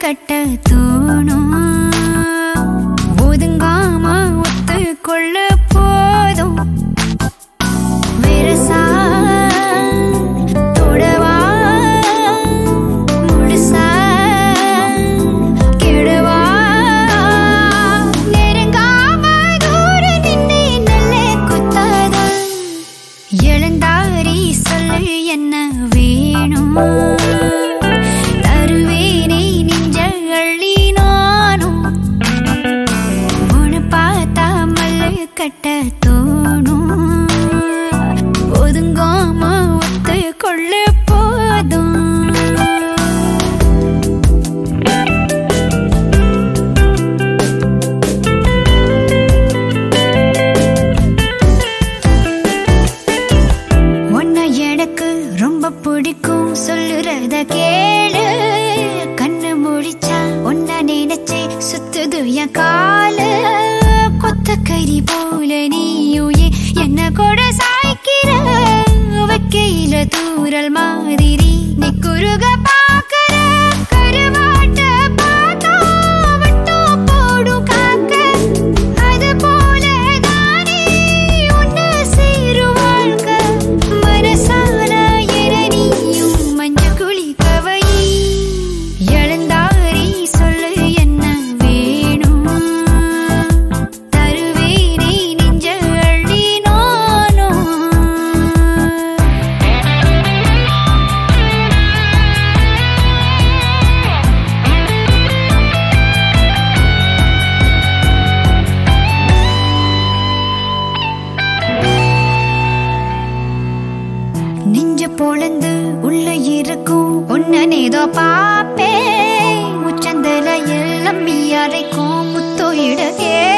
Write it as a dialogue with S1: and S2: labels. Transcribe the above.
S1: கட்ட தோணும் ஒதுங்காம ஒத்துக்கொள்ள போதும் வெரசா தொடவா முழுசா கெடுவா நெருங்காம தூர நின்று நல்ல குத்தாத எழுந்தாரி சொல்லு என்ன வேணும் தருவேனே நெஞ்ச அள்ளி நானும் உன்னை பார்த்தா மல்லு கட்ட தோணும் ஒதுங்காம ஒத்து கொள்ள போதும் உன்னை எனக்கு ரொம்ப பிடிக்கும் சொல்லுறத கேளு கண்ணு முடிச்சா உன்னை நினைச்சே சுத்துது என் காலு கொத்த கறி போல நீயுயே என்ன கூட சாய்க்கிற வைக்கையில தூரல் மாதிரி நீ குறுக பாக்குற கருவாட்ட பார்த்தா விட்டு போடும் காக்க அது போல தானே உன்னை சேரும் வாழ்க்கை மனசால எரணியும் மஞ்ச குழி கவை எழுந்தாரி சொல்லு என்ன வேணும் தருவேனே நெஞ்ச அள்ளி நானும் நெஞ்சு பொழந்து உள்ள இருக்கும் உன்னனேதோ பாப்பே உச்சந்தல எல்லாம் அரைக்கும் முத்தோயிட கே